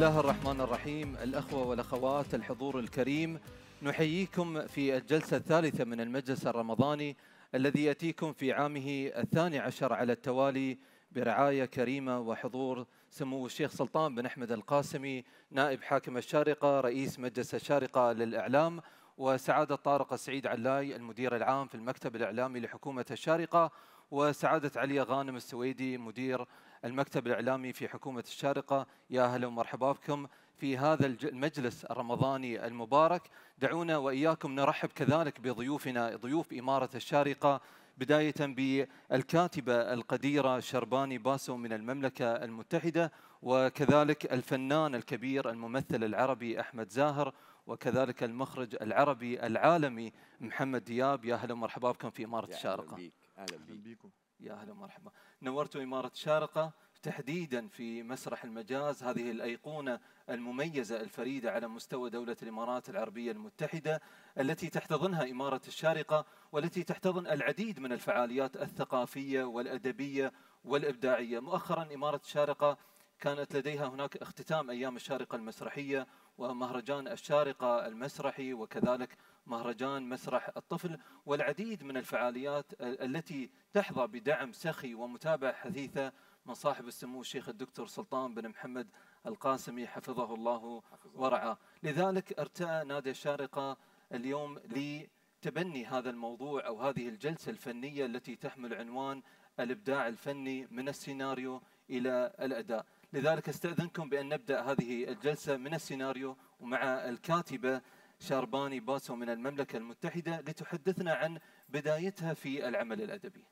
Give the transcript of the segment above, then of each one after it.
الله الرحمن الرحيم الأخوة والأخوات الحضور الكريم نحييكم في الجلسة الثالثة من المجلس الرمضاني الذي يأتيكم في عامه الثاني عشر على التوالي برعاية كريمة وحضور سمو الشيخ سلطان بن أحمد القاسمي نائب حاكم الشارقة رئيس مجلس الشارقة للإعلام وسعادة طارق السعيد علاي المدير العام في المكتب الإعلامي لحكومة الشارقة وسعادة علي غانم السويدي مدير المكتب الإعلامي في حكومة الشارقة يا أهلا ومرحبا بكم في هذا المجلس الرمضاني المبارك دعونا وإياكم نرحب كذلك بضيوفنا ضيوف إمارة الشارقة بداية بالكاتبة القديرة شرباني باسو من المملكة المتحدة وكذلك الفنان الكبير الممثل العربي أحمد زاهر وكذلك المخرج العربي العالمي محمد دياب يا اهلا ومرحبا بكم في اماره الشارقه. اهلا بيك اهلا بيك يا اهلا ومرحبا. نورتوا اماره الشارقه تحديدا في مسرح المجاز هذه الايقونه المميزه الفريده على مستوى دوله الامارات العربيه المتحده التي تحتضنها اماره الشارقه والتي تحتضن العديد من الفعاليات الثقافيه والادبيه والابداعيه. مؤخرا اماره الشارقه كانت لديها هناك اختتام ايام الشارقه المسرحيه ومهرجان الشارقة المسرحي وكذلك مهرجان مسرح الطفل والعديد من الفعاليات التي تحظى بدعم سخي ومتابعة حثيثة من صاحب السمو الشيخ الدكتور سلطان بن محمد القاسمي حفظه الله ورعاه لذلك ارتأى نادي الشارقة اليوم لتبني هذا الموضوع أو هذه الجلسة الفنية التي تحمل عنوان الإبداع الفني من السيناريو إلى الأداء لذلك استأذنكم بأن نبدأ هذه الجلسة من السيناريو ومع الكاتبة شارباني باسو من المملكة المتحدة لتحدثنا عن بدايتها في العمل الأدبي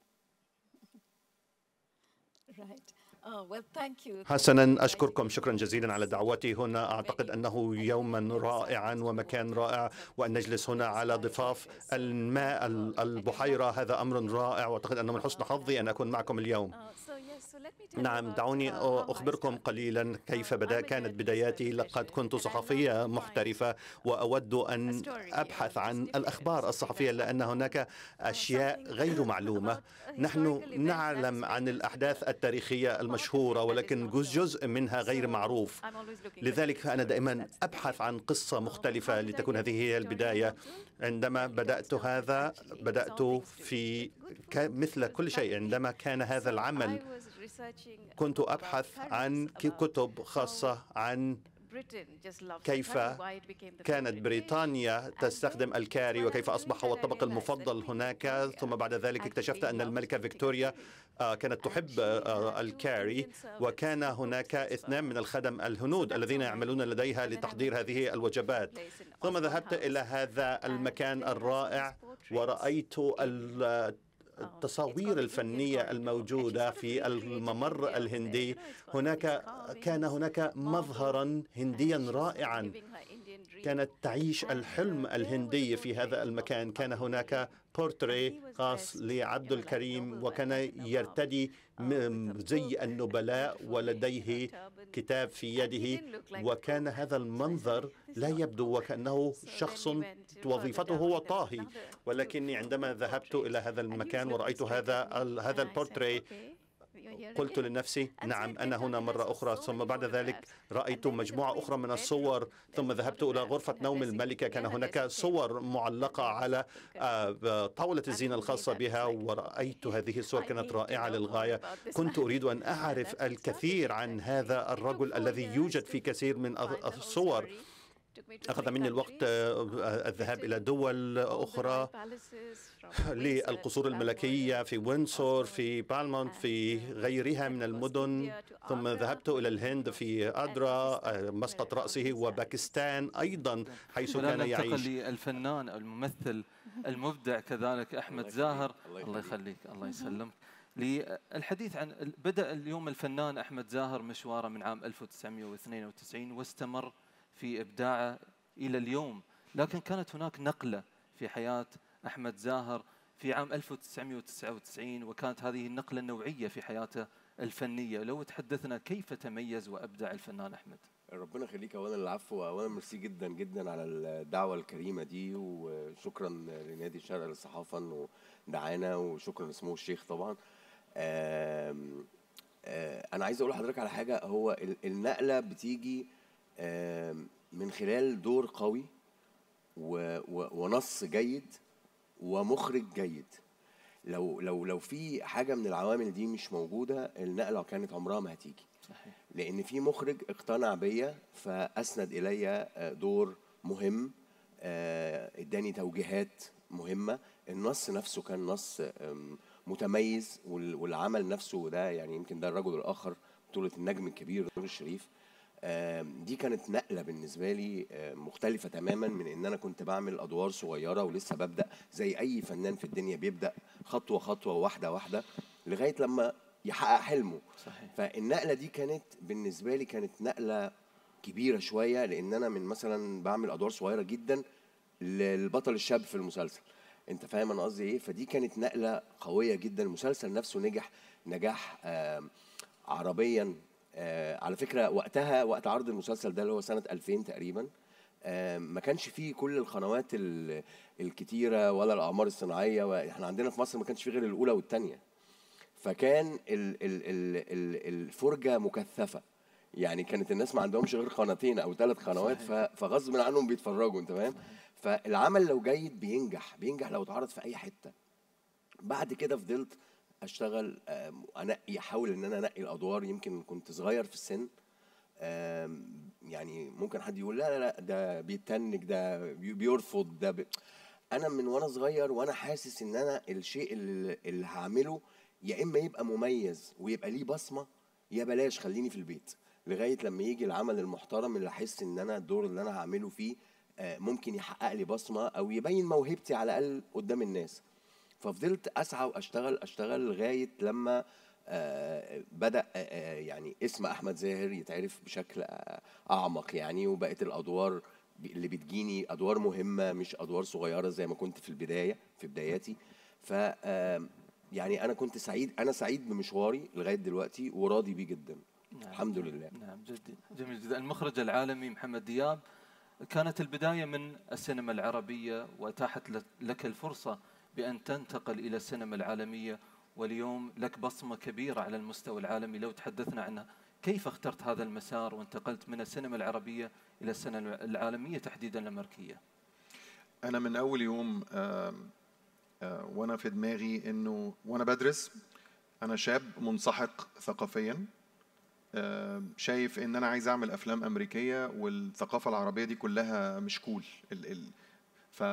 حسنا أشكركم شكرا جزيلا على دعوتي هنا أعتقد أنه يوما رائعا ومكان رائع وأن نجلس هنا على ضفاف الماء البحيرة هذا أمر رائع وأعتقد أنه من حسن حظي أن أكون معكم اليوم نعم دعوني أخبركم قليلا كيف بدا كانت بداياتي لقد كنت صحفية محترفة وأود أن أبحث عن الأخبار الصحفية لأن هناك أشياء غير معلومة نحن نعلم عن الأحداث التاريخية المشهورة ولكن جزء منها غير معروف لذلك أنا دائما أبحث عن قصة مختلفة لتكون هذه هي البداية عندما بدأت هذا بدأت في مثل كل شيء عندما كان هذا العمل كنت أبحث عن كتب خاصة عن كيف كانت بريطانيا تستخدم الكاري وكيف أصبح هو الطبق المفضل هناك ثم بعد ذلك اكتشفت أن الملكة فيكتوريا كانت تحب الكاري وكان هناك اثنان من الخدم الهنود الذين يعملون لديها لتحضير هذه الوجبات ثم ذهبت إلى هذا المكان الرائع ورأيت التصاوير الفنية الموجودة في الممر الهندي هناك كان هناك مظهرا هنديا رائعا كانت تعيش الحلم الهندي في هذا المكان كان هناك بورتري خاص لعبد الكريم وكان يرتدي زي النبلاء ولديه كتاب في يده وكان هذا المنظر لا يبدو وكأنه شخص وظيفته هو طاهي ولكني عندما ذهبت إلى هذا المكان ورأيت هذا هذا البورتري قلت لنفسي نعم أنا هنا مرة أخرى ثم بعد ذلك رأيت مجموعة أخرى من الصور ثم ذهبت إلى غرفة نوم الملكة كان هناك صور معلقة على طاولة الزينة الخاصة بها ورأيت هذه الصور كانت رائعة للغاية كنت أريد أن أعرف الكثير عن هذا الرجل الذي يوجد في كثير من الصور أخذ مني الوقت الذهاب إلى دول أخرى للقصور الملكية في وينسور في بالمونت في غيرها من المدن ثم ذهبت إلى الهند في أدرا مسقط رأسه وباكستان أيضا حيث كان يعيش الفنان الممثل المبدع كذلك أحمد زاهر الله يخليك الله يسلمك للحديث عن بدأ اليوم الفنان أحمد زاهر مشواره من عام 1992 واستمر في إبداعه إلى اليوم لكن كانت هناك نقلة في حياة أحمد زاهر في عام 1999 وكانت هذه النقلة النوعية في حياته الفنية لو تحدثنا كيف تميز وأبدع الفنان أحمد ربنا يخليك اولا العفو اولا ميرسي جدا جدا على الدعوه الكريمه دي وشكرا لنادي الشرق للصحافه انه دعانا وشكرا لسمو الشيخ طبعا آه، انا عايز اقول لحضرتك على حاجه هو النقله بتيجي من خلال دور قوي ونص جيد ومخرج جيد لو لو لو في حاجه من العوامل دي مش موجوده النقله كانت عمرها ما هتيجي صحيح. لان في مخرج اقتنع بيا فاسند الي آه، دور مهم آه، اداني توجيهات مهمه النص نفسه كان نص متميز والعمل نفسه ده يعني يمكن ده الرجل الاخر بطوله النجم الكبير نور الشريف دي كانت نقله بالنسبه لي مختلفه تماما من ان انا كنت بعمل ادوار صغيره ولسه ببدا زي اي فنان في الدنيا بيبدا خطوه خطوه واحده واحده لغايه لما يحقق حلمه صحيح. فالنقله دي كانت بالنسبه لي كانت نقله كبيره شويه لان انا من مثلا بعمل ادوار صغيره جدا للبطل الشاب في المسلسل انت فاهم انا قصدي ايه فدي كانت نقله قويه جدا المسلسل نفسه نجح نجاح عربيا آه على فكره وقتها وقت عرض المسلسل ده اللي هو سنه 2000 تقريبا آه ما كانش فيه كل القنوات الكتيره ولا الاعمار الصناعيه احنا عندنا في مصر ما كانش فيه غير الاولى والثانيه فكان ال ال ال ال الفرجه مكثفه يعني كانت الناس ما عندهمش غير قناتين او ثلاث قنوات فغصب عنهم بيتفرجوا انت فاهم فالعمل لو جيد بينجح بينجح لو اتعرض في اي حته بعد كده فضلت اشتغل انقي احاول ان انا انقي الادوار يمكن كنت صغير في السن يعني ممكن حد يقول لا لا لا ده بيتنك ده بيرفض ده بي... انا من وانا صغير وانا حاسس ان انا الشيء اللي, اللي هعمله يا اما يبقى مميز ويبقى ليه بصمه يا بلاش خليني في البيت لغايه لما يجي العمل المحترم اللي احس ان انا الدور اللي انا هعمله فيه ممكن يحقق لي بصمه او يبين موهبتي على الاقل قدام الناس ففضلت اسعى واشتغل اشتغل لغايه لما آه بدا آه, آه، يعني اسم احمد زاهر يتعرف بشكل آه اعمق يعني وبقت الادوار اللي بتجيني ادوار مهمه مش ادوار صغيره زي ما كنت في البدايه في بداياتي ف آه، يعني انا كنت سعيد انا سعيد بمشواري لغايه دلوقتي وراضي بيه جدا نعم الحمد لله نعم جدا جميل جدا المخرج العالمي محمد دياب كانت البدايه من السينما العربيه واتاحت لك الفرصه بأن تنتقل إلى السينما العالمية واليوم لك بصمة كبيرة على المستوى العالمي لو تحدثنا عنها كيف اخترت هذا المسار وانتقلت من السينما العربية إلى السينما العالمية تحديدا الأمريكية أنا من أول يوم آه، آه، وأنا في دماغي إنه وأنا بدرس أنا شاب منسحق ثقافيا آه، شايف ان انا عايز اعمل افلام امريكيه والثقافه العربيه دي كلها مش كول ف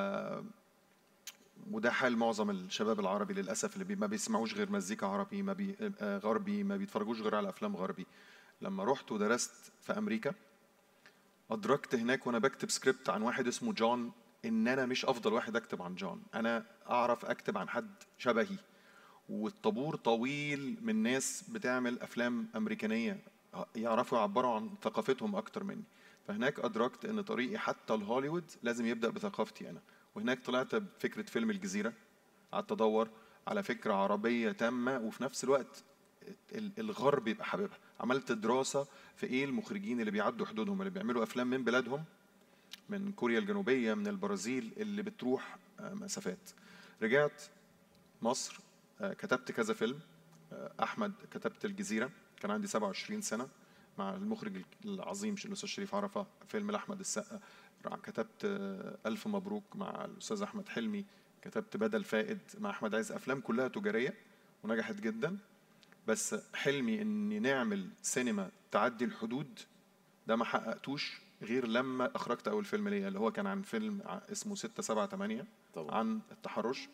وده حال معظم الشباب العربي للاسف اللي ما بيسمعوش غير مزيكا عربي ما بي آه، غربي ما بيتفرجوش غير على افلام غربي لما رحت ودرست في امريكا ادركت هناك وانا بكتب سكريبت عن واحد اسمه جون ان انا مش افضل واحد اكتب عن جون انا اعرف اكتب عن حد شبهي والطابور طويل من ناس بتعمل افلام امريكانيه يعرفوا يعبروا عن ثقافتهم اكتر مني فهناك ادركت ان طريقي حتى الهوليوود لازم يبدا بثقافتي انا وهناك طلعت بفكره فيلم الجزيره قعدت ادور على فكره عربيه تامه وفي نفس الوقت الغرب يبقى حاببها عملت دراسه في ايه المخرجين اللي بيعدوا حدودهم اللي بيعملوا افلام من بلادهم من كوريا الجنوبيه من البرازيل اللي بتروح آه، مسافات رجعت مصر آه، كتبت كذا فيلم آه، احمد كتبت الجزيره كان عندي 27 سنه مع المخرج العظيم الاستاذ شريف عرفه فيلم لاحمد السقا كتبت ألف مبروك مع الأستاذ أحمد حلمي كتبت بدل فائد مع أحمد عز أفلام كلها تجارية ونجحت جدا بس حلمي إني نعمل سينما تعدي الحدود ده ما حققتوش غير لما أخرجت أول فيلم ليا اللي هو كان عن فيلم اسمه 6 7 8 طبعا. عن التحرش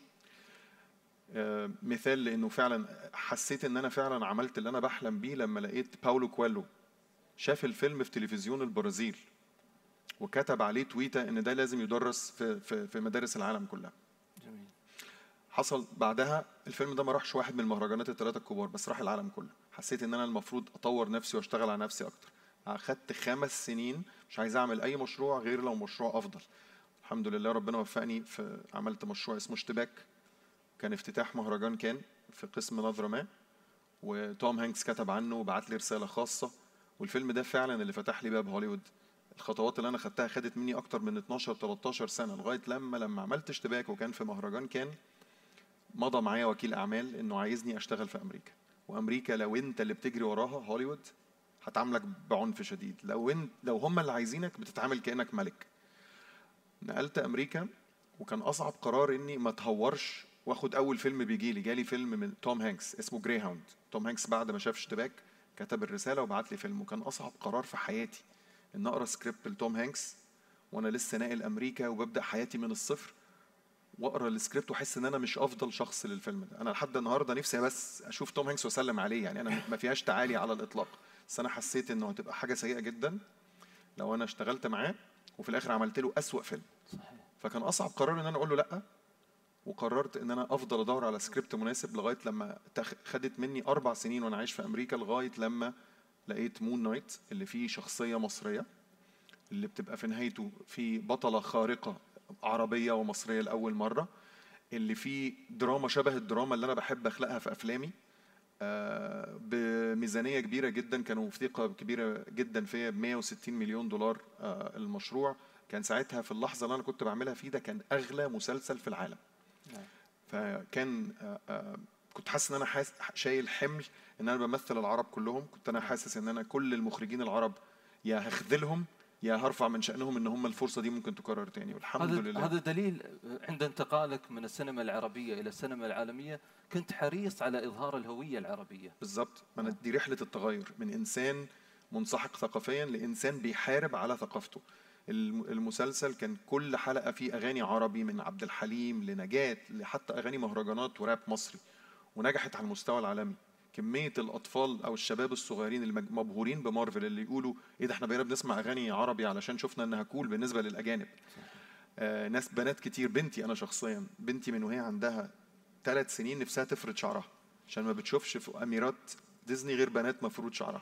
آه، مثال لانه فعلا حسيت ان انا فعلا عملت اللي انا بحلم بيه لما لقيت باولو كويلو شاف الفيلم في تلفزيون البرازيل وكتب عليه تويته ان ده لازم يدرس في في, في مدارس العالم كلها جميل حصل بعدها الفيلم ده ما راحش واحد من المهرجانات الثلاثه الكبار بس راح العالم كله حسيت ان انا المفروض اطور نفسي واشتغل على نفسي اكتر اخدت خمس سنين مش عايز اعمل اي مشروع غير لو مشروع افضل الحمد لله ربنا وفقني في عملت مشروع اسمه اشتباك كان افتتاح مهرجان كان في قسم نظره ما وتوم هانكس كتب عنه وبعت لي رساله خاصه والفيلم ده فعلا اللي فتح لي باب هوليوود الخطوات اللي انا خدتها خدت مني اكتر من 12 13 سنه لغايه لما لما عملت اشتباك وكان في مهرجان كان مضى معايا وكيل اعمال انه عايزني اشتغل في امريكا وامريكا لو انت اللي بتجري وراها هوليوود هتعاملك بعنف شديد لو انت لو هم اللي عايزينك بتتعامل كانك ملك نقلت امريكا وكان اصعب قرار اني ما اتهورش واخد اول فيلم بيجي لي جالي فيلم من توم هانكس اسمه جراي هاوند توم هانكس بعد ما شاف اشتباك كتب الرساله وبعت لي فيلم وكان اصعب قرار في حياتي ان اقرا سكريبت لتوم هانكس وانا لسه ناقل امريكا وببدا حياتي من الصفر واقرا السكريبت واحس ان انا مش افضل شخص للفيلم ده انا لحد النهارده نفسي بس اشوف توم هانكس واسلم عليه يعني انا ما فيهاش تعالي على الاطلاق بس انا حسيت انه هتبقى حاجه سيئه جدا لو انا اشتغلت معاه وفي الاخر عملت له اسوأ فيلم صحيح. فكان اصعب قرار ان انا اقول له لا وقررت ان انا افضل ادور على سكريبت مناسب لغايه لما خدت مني اربع سنين وانا عايش في امريكا لغايه لما لقيت مون نايت اللي فيه شخصيه مصريه اللي بتبقى في نهايته في بطله خارقه عربيه ومصريه لاول مره اللي فيه دراما شبه الدراما اللي انا بحب اخلقها في افلامي آه، بميزانيه كبيره جدا كانوا في ثقه كبيره جدا فيا ب 160 مليون دولار آه، المشروع كان ساعتها في اللحظه اللي انا كنت بعملها فيه ده كان اغلى مسلسل في العالم نعم. فكان آه، كنت حاسس ان انا حاس شايل حمل ان انا بمثل العرب كلهم كنت انا حاسس ان انا كل المخرجين العرب يا هخذلهم يا هرفع من شأنهم ان هم الفرصه دي ممكن تكرر تاني والحمد هذا لله هذا دليل عند انتقالك من السينما العربيه الى السينما العالميه كنت حريص على اظهار الهويه العربيه بالظبط نعم. دي رحله التغير من انسان منسحق ثقافيا لانسان بيحارب على ثقافته المسلسل كان كل حلقه فيه اغاني عربي من عبد الحليم لنجاة لحتى اغاني مهرجانات وراب مصري ونجحت على المستوى العالمي كميه الاطفال او الشباب الصغيرين المبهورين بمارفل اللي يقولوا ايه ده احنا بقينا بنسمع اغاني عربي علشان شفنا انها كول بالنسبه للاجانب آه ناس بنات كتير بنتي انا شخصيا بنتي من وهي عندها ثلاث سنين نفسها تفرد شعرها عشان ما بتشوفش في اميرات ديزني غير بنات مفروض شعرها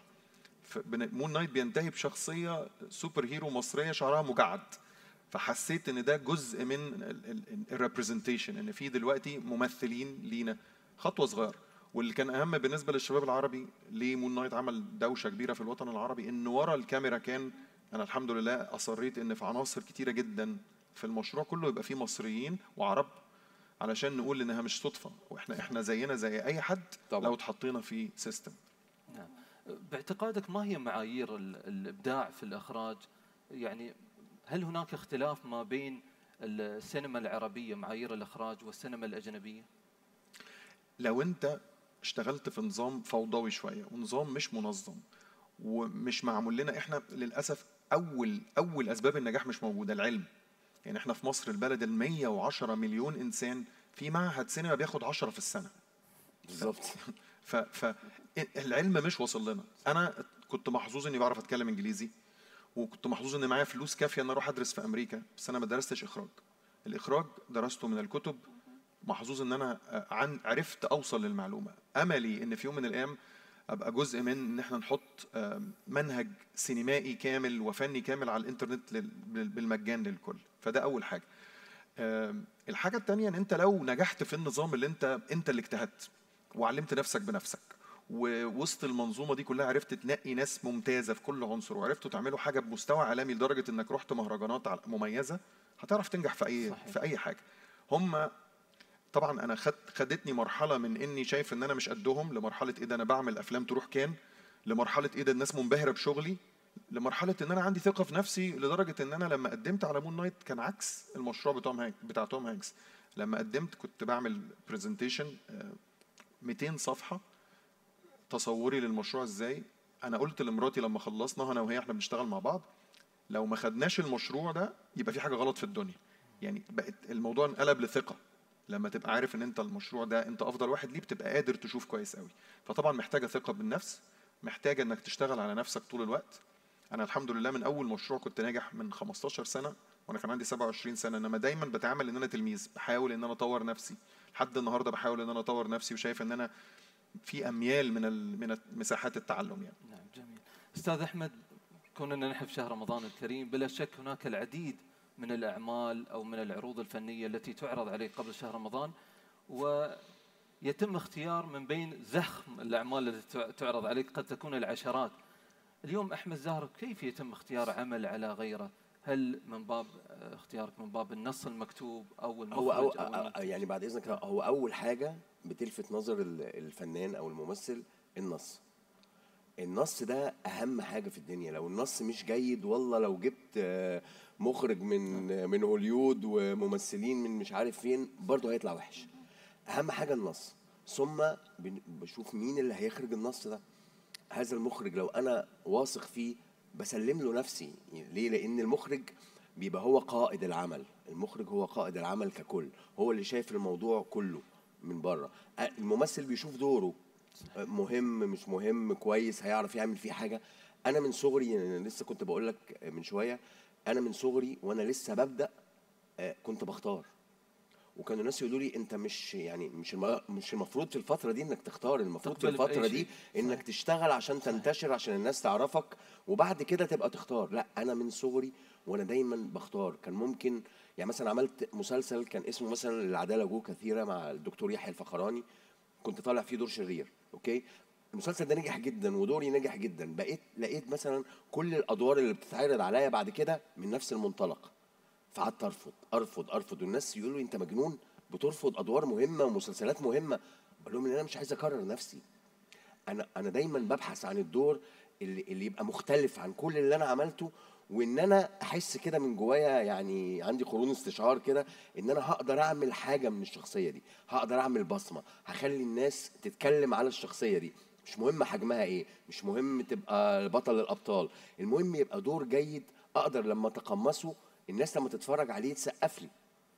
مون نايت بينتهي بشخصيه سوبر هيرو مصريه شعرها مجعد فحسيت ان ده جزء من الريبرزنتيشن ان في دلوقتي ممثلين لينا خطوه صغيره واللي كان اهم بالنسبه للشباب العربي ليه مون نايت عمل دوشه كبيره في الوطن العربي ان ورا الكاميرا كان انا الحمد لله اصريت ان في عناصر كتيره جدا في المشروع كله يبقى فيه مصريين وعرب علشان نقول انها مش صدفه واحنا احنا زينا زي اي حد طبعا. لو اتحطينا في سيستم نعم باعتقادك ما هي معايير الابداع في الاخراج يعني هل هناك اختلاف ما بين السينما العربيه معايير الاخراج والسينما الاجنبيه لو انت اشتغلت في نظام فوضوي شويه ونظام مش منظم ومش معمول لنا احنا للاسف اول اول اسباب النجاح مش موجوده العلم يعني احنا في مصر البلد ال 110 مليون انسان في معهد سينما بياخد 10 في السنه بالظبط ف فالعلم مش واصل لنا انا كنت محظوظ اني بعرف اتكلم انجليزي وكنت محظوظ ان معايا فلوس كافيه ان اروح ادرس في امريكا بس انا ما درستش اخراج الاخراج درسته من الكتب محظوظ ان انا عن عرفت اوصل للمعلومه املي ان في يوم من الايام ابقى جزء من ان احنا نحط منهج سينمائي كامل وفني كامل على الانترنت بالمجان للكل فده اول حاجه الحاجه الثانيه ان انت لو نجحت في النظام اللي انت انت اللي اجتهدت وعلمت نفسك بنفسك ووسط المنظومه دي كلها عرفت تنقي ناس ممتازه في كل عنصر وعرفتوا تعملوا حاجه بمستوى عالمي لدرجه انك رحت مهرجانات مميزه هتعرف تنجح في اي صحيح. في اي حاجه هم طبعا انا خد خدتني مرحله من اني شايف ان انا مش قدهم لمرحله ايه ده انا بعمل افلام تروح كان لمرحله ايه ده الناس منبهره بشغلي لمرحله ان انا عندي ثقه في نفسي لدرجه ان انا لما قدمت على مون نايت كان عكس المشروع بتاع هانك بتاع توم هانكس لما قدمت كنت بعمل برزنتيشن 200 صفحه تصوري للمشروع ازاي انا قلت لمراتي لما خلصنا انا وهي احنا بنشتغل مع بعض لو ما خدناش المشروع ده يبقى في حاجه غلط في الدنيا يعني بقت الموضوع انقلب لثقه لما تبقى عارف ان انت المشروع ده انت افضل واحد ليه بتبقى قادر تشوف كويس قوي فطبعا محتاجه ثقه بالنفس محتاجه انك تشتغل على نفسك طول الوقت انا الحمد لله من اول مشروع كنت ناجح من 15 سنه وانا كان عندي 27 سنه انما دايما بتعامل ان انا تلميذ بحاول ان انا اطور نفسي لحد النهارده بحاول ان انا اطور نفسي وشايف ان انا في اميال من من مساحات التعلم يعني نعم جميل استاذ احمد كوننا نحن في شهر رمضان الكريم بلا شك هناك العديد من الأعمال أو من العروض الفنية التي تعرض عليك قبل شهر رمضان ويتم اختيار من بين زخم الأعمال التي تعرض عليك قد تكون العشرات اليوم أحمد زهر كيف يتم اختيار عمل على غيره هل من باب اختيارك من باب النص المكتوب او المخرج هو أو أو أو يعني بعد اذنك هو اول حاجه بتلفت نظر ال- الفنان او الممثل النص النص ده اهم حاجه في الدنيا لو النص مش جيد والله لو جبت آه، مخرج من آه، من هوليود وممثلين من مش عارف فين برضه هيطلع وحش اهم حاجه النص ثم بن- بشوف مين اللي هيخرج النص ده هذا المخرج لو انا واثق فيه بسلم له نفسي ليه لان المخرج بيبقى هو قائد العمل المخرج هو قائد العمل ككل هو اللي شايف الموضوع كله من بره أ- الممثل بيشوف دوره مهم مش مهم كويس هيعرف يعمل فيه حاجه انا من صغري يعني أنا لسه كنت بقول لك من شويه انا من صغري وانا لسه ببدا آه، كنت بختار وكانوا الناس يقولوا لي انت مش يعني مش الم- مش المفروض في الفتره دي انك تختار المفروض في تقبل بأي الفتره دي شيء. انك تشتغل عشان تنتشر عشان الناس تعرفك وبعد كده تبقى تختار لا انا من صغري وانا دايما بختار كان ممكن يعني مثلا عملت مسلسل كان اسمه مثلا العداله جو كثيره مع الدكتور يحيى الفخراني كنت طالع فيه دور شرير اوكي المسلسل ده نجح جدا ودوري نجح جدا بقيت لقيت مثلا كل الادوار اللي بتتعرض عليا بعد كده من نفس المنطلق فقعدت ارفض ارفض ارفض والناس يقولوا لي انت مجنون بترفض ادوار مهمه ومسلسلات مهمه اقول لهم ان انا مش عايز اكرر نفسي انا انا دايما ببحث عن الدور اللي, اللي يبقى مختلف عن كل اللي انا عملته وان انا احس كده من جوايا يعني عندي قرون استشعار كده ان انا هقدر اعمل حاجه من الشخصيه دي هقدر اعمل بصمه هخلي الناس تتكلم على الشخصيه دي مش مهم حجمها ايه مش مهم تبقى بطل الابطال المهم يبقى دور جيد اقدر لما اتقمصه الناس لما تتفرج عليه تسقف لي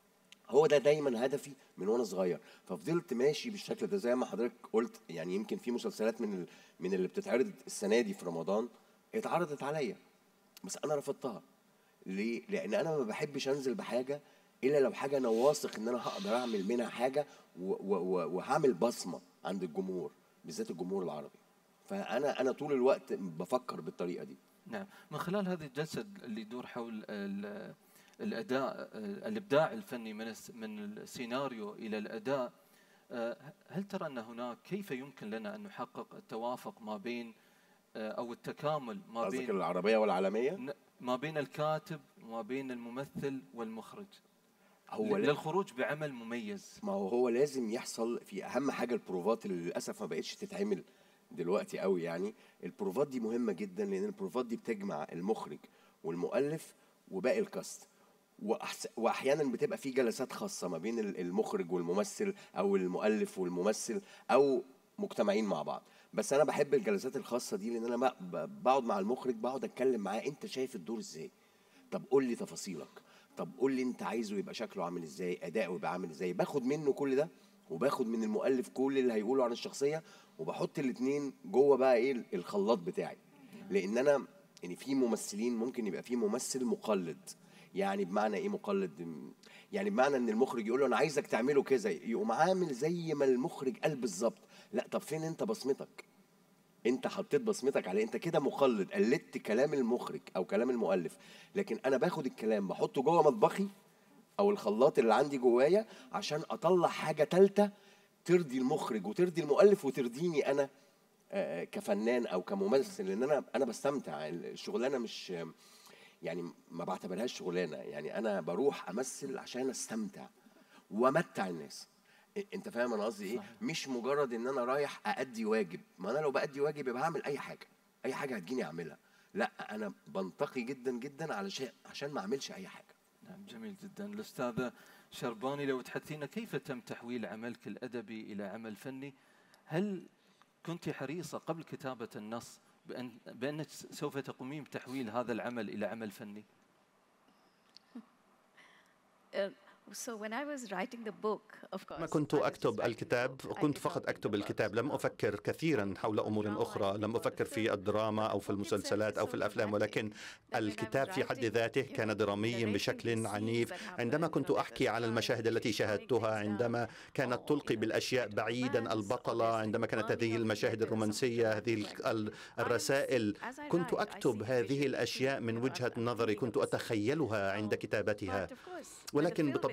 هو ده دايما هدفي من وانا صغير ففضلت ماشي بالشكل ده زي ما حضرتك قلت يعني يمكن في مسلسلات من ال... من اللي بتتعرض السنه دي في رمضان اتعرضت عليا بس انا رفضتها ليه لان انا ما بحبش انزل بحاجه الا لو حاجه انا واثق ان انا هقدر اعمل منها حاجه و... و... و... وهعمل بصمه عند الجمهور بالذات الجمهور العربي فانا انا طول الوقت بفكر بالطريقه دي نعم من خلال هذه الجلسة اللي يدور حول ال- الأداء الإبداع الفني من الس- من السيناريو إلى الأداء آه، هل ترى أن هناك كيف يمكن لنا أن نحقق التوافق ما بين آه، أو التكامل ما قصدك بين العربيه والعالميه ن- ما بين الكاتب وما بين الممثل والمخرج هو لا- للخروج بعمل مميز ما هو هو لازم يحصل في اهم حاجه البروفات اللي للاسف ما بقتش تتعمل دلوقتي قوي يعني البروفات دي مهمه جدا لان البروفات دي بتجمع المخرج والمؤلف وباقي الكاست وأحس... واحيانا بتبقى في جلسات خاصه ما بين ال- المخرج والممثل او المؤلف والممثل او مجتمعين مع بعض بس انا بحب الجلسات الخاصه دي لان انا بق- ب- بقعد مع المخرج بقعد اتكلم معاه انت شايف الدور ازاي طب قول لي تفاصيلك طب قول لي انت عايزه يبقى شكله عامل ازاي اداؤه يبقى عامل ازاي باخد منه كل ده وباخد من المؤلف كل اللي هيقوله عن الشخصيه وبحط الاثنين جوه بقى ايه الخلاط بتاعي لان انا يعني في ممثلين ممكن يبقى في ممثل مقلد يعني بمعنى ايه مقلد يعني بمعنى ان المخرج يقول له انا عايزك تعمله كذا يقوم عامل زي ما المخرج قال بالظبط لا طب فين انت بصمتك انت حطيت بصمتك عليه انت كده مقلد قلدت كلام المخرج او كلام المؤلف لكن انا باخد الكلام بحطه جوه مطبخي او الخلاط اللي عندي جوايا عشان اطلع حاجه ثالثه ترضي المخرج وترضي المؤلف وترضيني انا آه، كفنان او كممثل لان انا انا بستمتع الشغلانه مش يعني ما بعتبرهاش شغلانه يعني انا بروح امثل عشان استمتع وامتع الناس إ- انت فاهم انا قصدي ايه مش مجرد ان انا رايح اادي واجب ما انا لو بادي واجب يبقى هعمل اي حاجه اي حاجه هتجيني اعملها لا انا بنتقي جدا جدا علشان عشان ما اعملش اي حاجه نعم جميل جدا الأستاذة شرباني لو تحدثينا كيف تم تحويل عملك الأدبي إلى عمل فني هل كنت حريصة قبل كتابة النص بأن بأنك سوف تقومين بتحويل هذا العمل إلى عمل فني Uh, so when I was writing the book, of course, ما كنت I was just أكتب writing the الكتاب book. I كنت did فقط not أكتب think about الكتاب لم the أفكر كثيرا حول أمور أخرى لم أفكر في الدراما أو في المسلسلات أو في الأفلام ولكن الكتاب في حد ذاته كان دراميا بشكل عنيف عندما كنت أحكي على المشاهد التي شاهدتها عندما كانت تلقي بالأشياء بعيدا البطلة عندما كانت هذه المشاهد الرومانسية هذه ال- ال- الرسائل كنت أكتب هذه الأشياء من وجهة نظري كنت أتخيلها عند كتابتها ولكن بطبيعة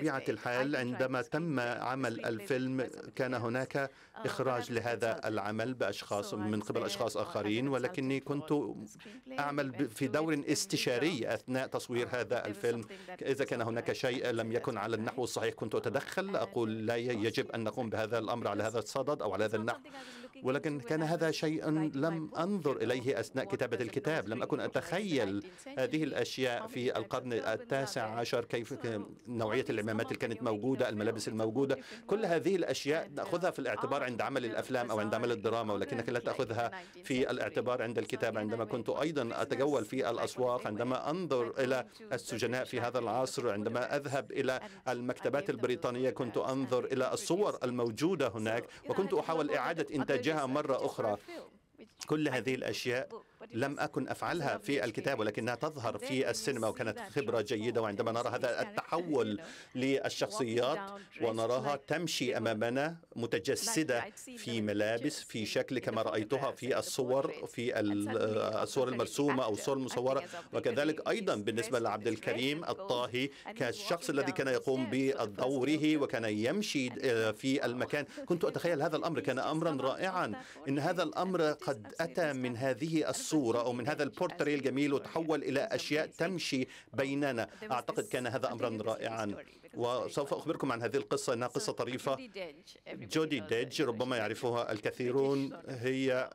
بطبيعة الحال عندما تم عمل الفيلم كان هناك إخراج لهذا العمل بأشخاص من قبل أشخاص آخرين ولكني كنت أعمل في دور استشاري أثناء تصوير هذا الفيلم إذا كان هناك شيء لم يكن على النحو الصحيح كنت أتدخل أقول لا يجب أن نقوم بهذا الأمر على هذا الصدد أو على هذا النحو ولكن كان هذا شيء لم أنظر إليه أثناء كتابة الكتاب لم أكن أتخيل هذه الأشياء في القرن التاسع عشر كيف نوعية العمامات اللي كانت موجودة الملابس الموجودة كل هذه الأشياء نأخذها في الاعتبار عند عمل الأفلام أو عند عمل الدراما ولكنك لا تأخذها في الاعتبار عند الكتاب عندما كنت أيضا أتجول في الأسواق عندما أنظر إلى السجناء في هذا العصر عندما أذهب إلى المكتبات البريطانية كنت أنظر إلى الصور الموجودة هناك وكنت أحاول إعادة إنتاجها مرة أخرى كل هذه الأشياء لم أكن أفعلها في الكتاب ولكنها تظهر في السينما وكانت خبرة جيدة وعندما نرى هذا التحول للشخصيات ونراها تمشي أمامنا متجسدة في ملابس في شكل كما رأيتها في الصور في الصور المرسومة أو الصور المصورة وكذلك أيضا بالنسبة لعبد الكريم الطاهي كالشخص الذي كان يقوم بدوره وكان يمشي في المكان كنت أتخيل هذا الأمر كان أمرا رائعا إن هذا الأمر قد أتى من هذه الصورة الصورة أو من هذا البورتري الجميل وتحول إلى أشياء تمشي بيننا أعتقد كان هذا أمرا رائعا وسوف أخبركم عن هذه القصة إنها قصة طريفة جودي ديج ربما يعرفها الكثيرون هي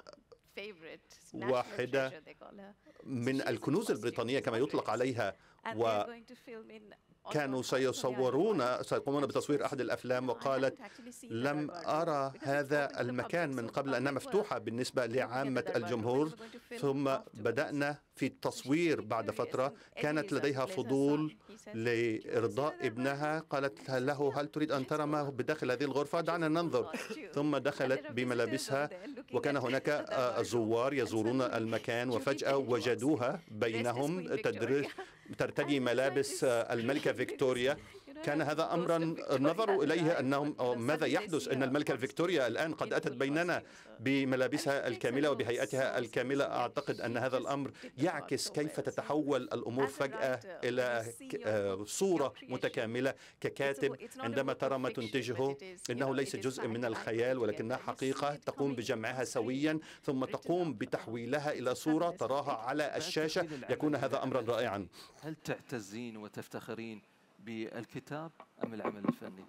واحدة من الكنوز البريطانية كما يطلق عليها و كانوا سيصورون سيقومون بتصوير أحد الأفلام وقالت لم أرى هذا المكان من قبل أنها مفتوحة بالنسبة لعامة الجمهور ثم بدأنا في التصوير بعد فترة كانت لديها فضول لإرضاء ابنها قالت له هل تريد أن ترى ما بداخل هذه الغرفة دعنا ننظر ثم دخلت بملابسها وكان هناك زوار يزورون المكان وفجأة وجدوها بينهم ترتدي ملابس الملكة فيكتوريا كان هذا امرا نظروا اليه انهم ماذا يحدث ان الملكه فيكتوريا الان قد اتت بيننا بملابسها الكامله وبهيئتها الكامله اعتقد ان هذا الامر يعكس كيف تتحول الامور فجاه الى صوره متكامله ككاتب عندما ترى ما تنتجه انه ليس جزء من الخيال ولكنها حقيقه تقوم بجمعها سويا ثم تقوم بتحويلها الى صوره تراها على الشاشه يكون هذا امرا رائعا هل تعتزين وتفتخرين بالكتاب أم العمل الفني؟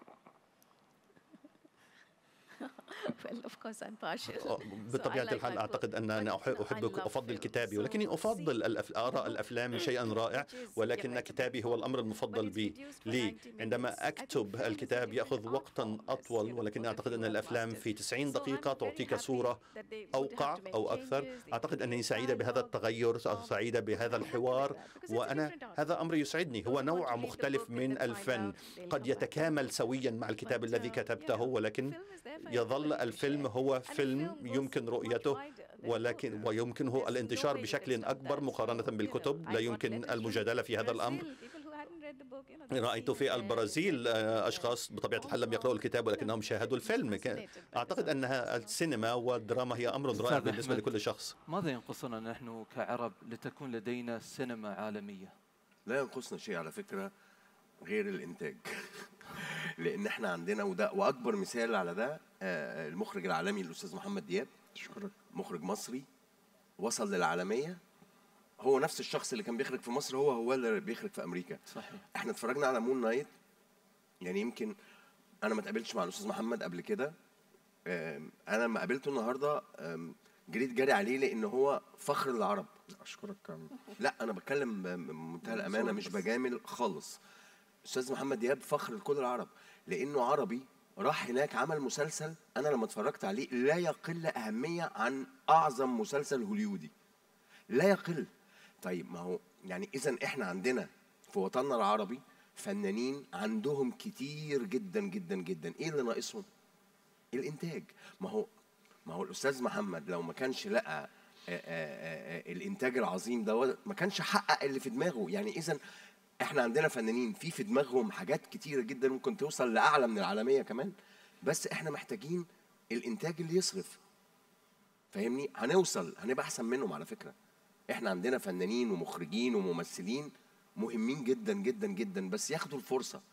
بطبيعة الحال أعتقد أن أنا أحب أفضل كتابي ولكني أفضل آراء الأفلام شيئا رائع ولكن كتابي هو الأمر المفضل بي لي عندما أكتب الكتاب يأخذ وقتا أطول ولكن أعتقد أن الأفلام في 90 دقيقة تعطيك صورة أوقع أو أكثر أعتقد أنني سعيدة بهذا التغير سعيدة بهذا الحوار وأنا هذا أمر يسعدني هو نوع مختلف من الفن قد يتكامل سويا مع الكتاب الذي كتبته ولكن يظل الفيلم هو فيلم يمكن رؤيته ولكن ويمكنه الانتشار بشكل أكبر مقارنة بالكتب لا يمكن المجادلة في هذا الأمر رأيت في البرازيل أشخاص بطبيعة الحال لم يقرأوا الكتاب ولكنهم شاهدوا الفيلم أعتقد أنها السينما والدراما هي أمر رائع بالنسبة لكل شخص ماذا ينقصنا نحن كعرب لتكون لدينا سينما عالمية؟ لا ينقصنا شيء على فكرة غير الإنتاج لان احنا عندنا وده واكبر مثال على ده المخرج العالمي الاستاذ محمد دياب اشكرك مخرج مصري وصل للعالميه هو نفس الشخص اللي كان بيخرج في مصر هو هو اللي بيخرج في امريكا صحيح احنا اتفرجنا على مون نايت يعني يمكن انا ما اتقابلتش مع الاستاذ محمد قبل كده انا لما قابلته النهارده جريت جري عليه لان هو فخر العرب اشكرك لا انا بتكلم بمنتهى الامانه مش بجامل خالص استاذ محمد دياب فخر لكل العرب لانه عربي راح هناك عمل مسلسل انا لما اتفرجت عليه لا يقل اهميه عن اعظم مسلسل هوليودي لا يقل طيب ما هو يعني اذا احنا عندنا في وطننا العربي فنانين عندهم كتير جدا جدا جدا ايه اللي ناقصهم الانتاج ما هو ما هو الاستاذ محمد لو ما كانش لقى آآ آآ الانتاج العظيم ده ما كانش حقق اللي في دماغه يعني اذا احنا عندنا فنانين في في دماغهم حاجات كتيره جدا ممكن توصل لاعلى من العالميه كمان بس احنا محتاجين الانتاج اللي يصرف فاهمني هنوصل هنبقى احسن منهم على فكره احنا عندنا فنانين ومخرجين وممثلين مهمين جدا جدا جدا بس ياخدوا الفرصه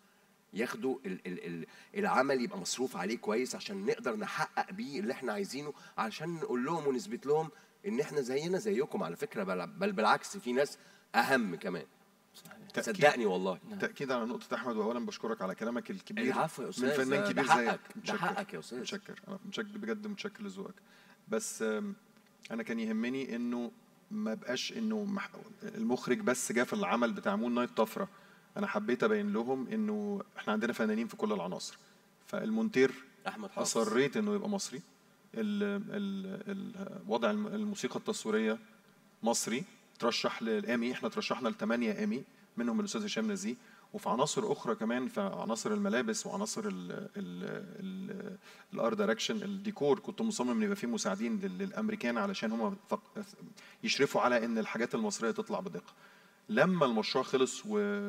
ياخدوا ال ال ال العمل يبقى مصروف عليه كويس عشان نقدر نحقق بيه اللي احنا عايزينه عشان نقول لهم ونثبت لهم ان احنا زينا زيكم على فكره بل, بل بالعكس في ناس اهم كمان تأكيد- صدقني والله تاكيد على نقطه احمد واولا بشكرك على كلامك الكبير العفو يا من أستاذ، فنان ده كبير حقك، زيك ده متشكر. حقك يا أستاذ. متشكر انا متشكر بجد متشكر لذوقك بس آم، انا كان يهمني انه ما بقاش انه مح- المخرج بس جه في العمل بتاع مون نايت طفره انا حبيت ابين لهم انه احنا عندنا فنانين في كل العناصر فالمونتير احمد حافظ اصريت انه يبقى مصري ال ال ال وضع الم- الموسيقى التصويريه مصري ترشح للامي احنا ترشحنا لثمانيه امي منهم الاستاذ هشام نزيه وفي عناصر اخرى كمان في عناصر الملابس وعناصر ال ال ال الار دايركشن الديكور كنت مصمم ان يبقى فيه مساعدين لل- للامريكان علشان هم فق- يشرفوا على ان الحاجات المصريه تطلع بدقه لما المشروع خلص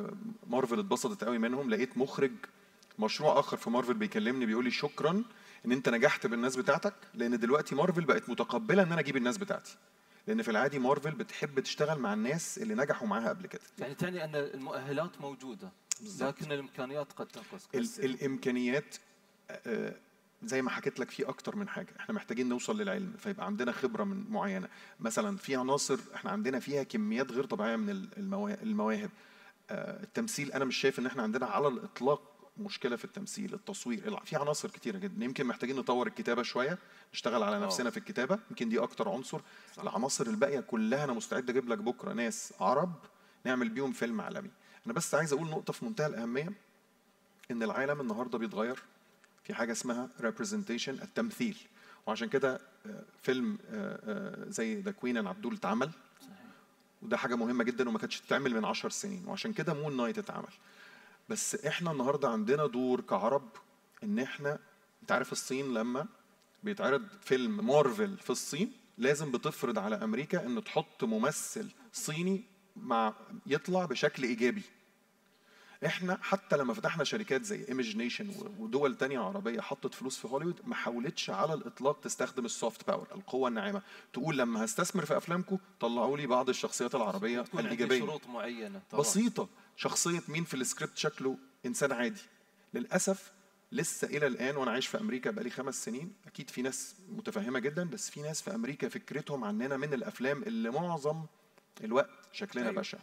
ومارفل اتبسطت قوي منهم لقيت مخرج مشروع اخر في مارفل بيكلمني بيقول لي شكرا ان انت نجحت بالناس بتاعتك لان دلوقتي مارفل بقت متقبله ان انا اجيب الناس بتاعتي لان في العادي مارفل بتحب تشتغل مع الناس اللي نجحوا معاها قبل كده يعني تعني ان المؤهلات موجوده لكن الامكانيات قد تنقص ال- الامكانيات آه، زي ما حكيت لك في اكتر من حاجه احنا محتاجين نوصل للعلم فيبقى عندنا خبره من معينه مثلا في عناصر احنا عندنا فيها كميات غير طبيعيه من ال- الموا- المواهب آه، التمثيل انا مش شايف ان احنا عندنا على الاطلاق مشكله في التمثيل التصوير الع- في عناصر كتيره جدا يمكن محتاجين نطور الكتابه شويه نشتغل على نفسنا في الكتابه يمكن دي اكتر عنصر العناصر الباقيه كلها انا مستعد اجيب لك بكره ناس عرب نعمل بيهم فيلم عالمي انا بس عايز اقول نقطه في منتهى الاهميه ان العالم النهارده بيتغير في حاجه اسمها representation التمثيل وعشان كده آه، فيلم آه، آه، زي ذا كوين اند عبدول اتعمل وده حاجه مهمه جدا وما كانتش تتعمل من عشر سنين وعشان كده مون نايت اتعمل بس احنا النهارده عندنا دور كعرب ان احنا انت عارف الصين لما بيتعرض فيلم مارفل في الصين لازم بتفرض على امريكا ان تحط ممثل صيني مع يطلع بشكل ايجابي احنا حتى لما فتحنا شركات زي ايميجنيشن ودول تانية عربية حطت فلوس في هوليوود ما حاولتش على الاطلاق تستخدم السوفت باور القوة الناعمة تقول لما هستثمر في افلامكم طلعوا لي بعض الشخصيات العربية تكون عندي الايجابية شروط معينه طبعا بسيطة شخصية مين في السكريبت شكله إنسان عادي للأسف لسه إلى الآن وأنا عايش في أمريكا بقالي خمس سنين أكيد في ناس متفهمة جدا بس في ناس في أمريكا فكرتهم عننا من الأفلام اللي معظم الوقت شكلنا أيوة. أيوة. بشع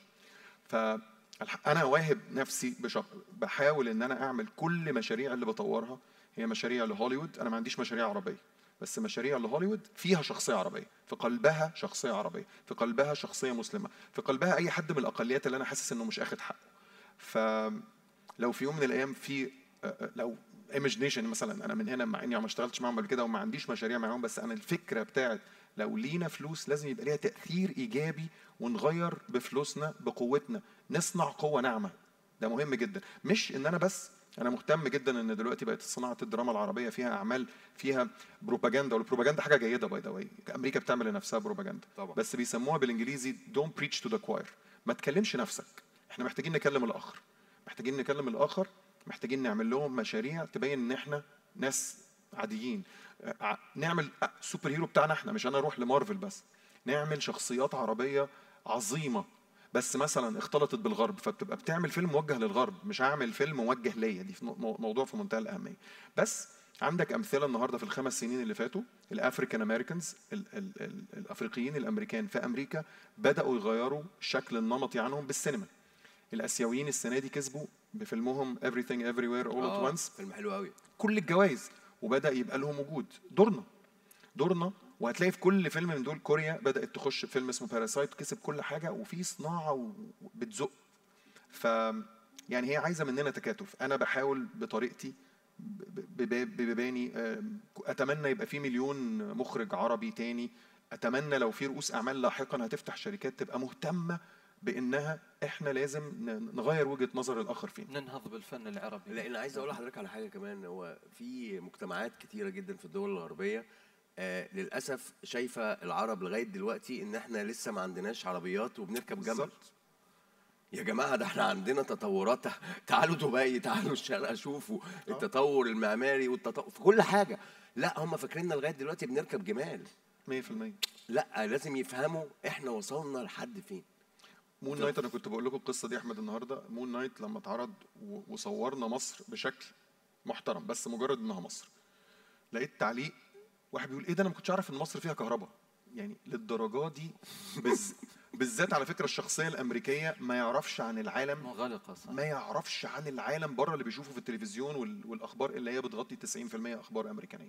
فأنا واهب نفسي بشق... بحاول إن أنا أعمل كل مشاريع اللي بطورها هي مشاريع لهوليوود أنا ما عنديش مشاريع عربية بس مشاريع لهوليوود فيها شخصية عربية في قلبها شخصية عربية في قلبها شخصية مسلمة في قلبها أي حد من الأقليات اللي أنا حاسس إنه مش أخد حقه فلو في يوم من الأيام في لو ايمجنيشن مثلا انا من هنا مع اني ما اشتغلتش معاهم قبل كده وما عنديش مشاريع معاهم بس انا الفكره بتاعت لو لينا فلوس لازم يبقى ليها تاثير ايجابي ونغير بفلوسنا بقوتنا نصنع قوه ناعمه ده مهم جدا مش ان انا بس انا مهتم جدا ان دلوقتي بقت صناعه الدراما العربيه فيها اعمال فيها بروباجندا والبروباجندا حاجه جيده باي ذا واي امريكا بتعمل لنفسها بروباجندا طبعا. بس بيسموها بالانجليزي دونت بريتش تو ذا كواير ما تكلمش نفسك احنا محتاجين نكلم الاخر محتاجين نكلم الاخر محتاجين نعمل لهم مشاريع تبين ان احنا ناس عاديين ع- نعمل أ- سوبر هيرو بتاعنا احنا مش انا اروح لمارفل بس نعمل شخصيات عربيه عظيمه بس مثلا اختلطت بالغرب فبتبقى بتعمل فيلم موجه للغرب مش هعمل فيلم موجه ليا دي في مو- موضوع في منتهى الاهميه بس عندك امثله النهارده في الخمس سنين اللي فاتوا الافريكان امريكانز الافريقيين الامريكان في امريكا بداوا يغيروا الشكل النمطي عنهم بالسينما الاسيويين السنه دي كسبوا بفيلمهم everything everywhere all آه، at once فيلم حلو قوي كل الجوائز وبدا يبقى لهم وجود دورنا دورنا وهتلاقي في كل فيلم من دول كوريا بدات تخش فيلم اسمه باراسايت كسب كل حاجه وفي صناعه وبتزق ف يعني هي عايزه مننا تكاتف انا بحاول بطريقتي ب- ب- ببيباني آه، اتمنى يبقى في مليون مخرج عربي تاني اتمنى لو في رؤوس اعمال لاحقا هتفتح شركات تبقى مهتمه بانها احنا لازم ن- نغير وجهه نظر الاخر فينا ننهض بالفن العربي لان عايز اقول لحضرتك على حاجه كمان هو في مجتمعات كتيره جدا في الدول الغربيه آه للاسف شايفه العرب لغايه دلوقتي ان احنا لسه ما عندناش عربيات وبنركب جمل بالظبط. يا جماعه ده احنا عندنا تطورات تعالوا دبي تعالوا الشارقه شوفوا التطور المعماري والتطور في كل حاجه لا هم فاكريننا لغايه دلوقتي بنركب جمال 100% لا لازم يفهموا احنا وصلنا لحد فين مون نايت انا كنت بقول لكم القصه دي احمد النهارده مون نايت لما اتعرض و- وصورنا مصر بشكل محترم بس مجرد انها مصر لقيت تعليق واحد بيقول ايه ده انا ما كنتش اعرف ان مصر فيها كهرباء يعني للدرجه دي بز... بالذات على فكره الشخصيه الامريكيه ما يعرفش عن العالم منغلقه صح ما يعرفش عن العالم بره اللي بيشوفه في التلفزيون وال... والاخبار اللي هي بتغطي 90% اخبار امريكانيه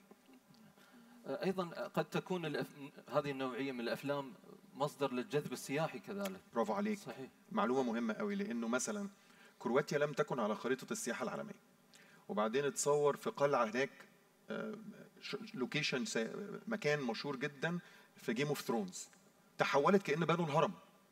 ايضا قد تكون الأف... هذه النوعيه من الافلام مصدر للجذب السياحي كذلك برافو عليك صحيح معلومه مهمه قوي لانه مثلا كرواتيا لم تكن على خريطه السياحه العالميه وبعدين اتصور في قلعه هناك آه، ش- لوكيشن سا- مكان مشهور جدا في جيم اوف ثرونز تحولت كان بنوا الهرم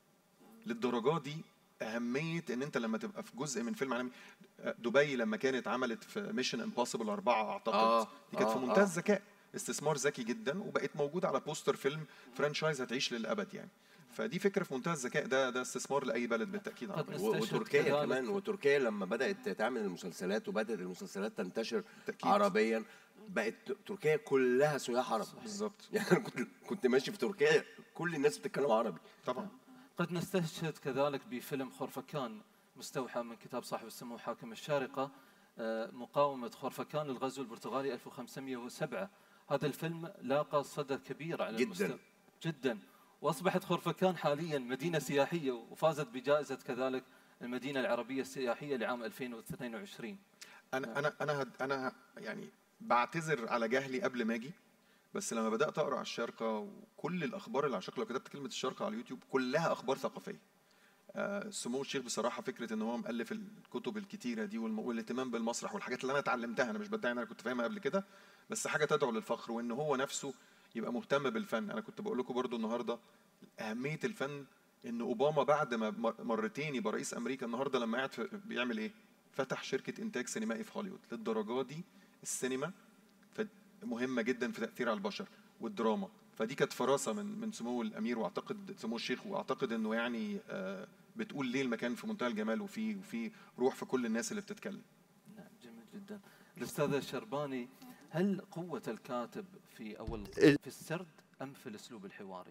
للدرجه دي اهميه ان انت لما تبقى في جزء من فيلم عالمي آه، دبي لما كانت عملت في ميشن امبوسيبل أربعة اعتقد آه، دي كانت في آه، منتهى آه. الذكاء استثمار ذكي جدا وبقت موجوده على بوستر فيلم فرانشايز هتعيش للابد يعني فدي فكره في منتهى الذكاء ده ده استثمار لاي بلد بالتاكيد قد عربي و- نستشهد وتركيا كذلك- كمان وتركيا لما بدات تعمل المسلسلات وبدات المسلسلات تنتشر بالتأكيد. عربيا بقت تركيا كلها سياح عرب بالظبط يعني أنا كنت كنت ماشي في تركيا كل الناس بتتكلم عربي طبعا قد نستشهد كذلك بفيلم خرفكان مستوحى من كتاب صاحب السمو حاكم الشارقة آه، مقاومة خرفكان للغزو البرتغالي 1507 هذا الفيلم لاقى صدى كبير على جداً. المستوى جدا واصبحت خرفكان حاليا مدينة سياحية وفازت بجائزة كذلك المدينة العربية السياحية لعام 2022 انا انا انا هد انا يعني بعتذر على جهلي قبل ما اجي بس لما بدات اقرا على الشارقه وكل الاخبار اللي على الشارقه لو كتبت كلمه الشارقه على اليوتيوب كلها اخبار ثقافيه آه، سمو الشيخ بصراحه فكره ان هو مؤلف الكتب الكتيره دي والم- والاهتمام بالمسرح والحاجات اللي انا اتعلمتها انا مش بدعي ان انا كنت فاهمها قبل كده بس حاجه تدعو للفخر وان هو نفسه يبقى مهتم بالفن انا كنت بقول لكم برضو النهارده اهميه الفن ان اوباما بعد ما مر- مرتين يبقى رئيس امريكا النهارده لما قاعد في- بيعمل ايه فتح شركه انتاج سينمائي في هوليوود للدرجه دي السينما ف- مهمه جدا في تاثير على البشر والدراما فدي كانت فراسه من من سمو الامير واعتقد سمو الشيخ واعتقد انه يعني آه، بتقول ليه المكان في منتهى الجمال وفي وفي روح في كل الناس اللي بتتكلم نعم جميل جدا الأستاذ الشرباني هل قوة الكاتب في أول إيه. في السرد أم في الأسلوب الحواري؟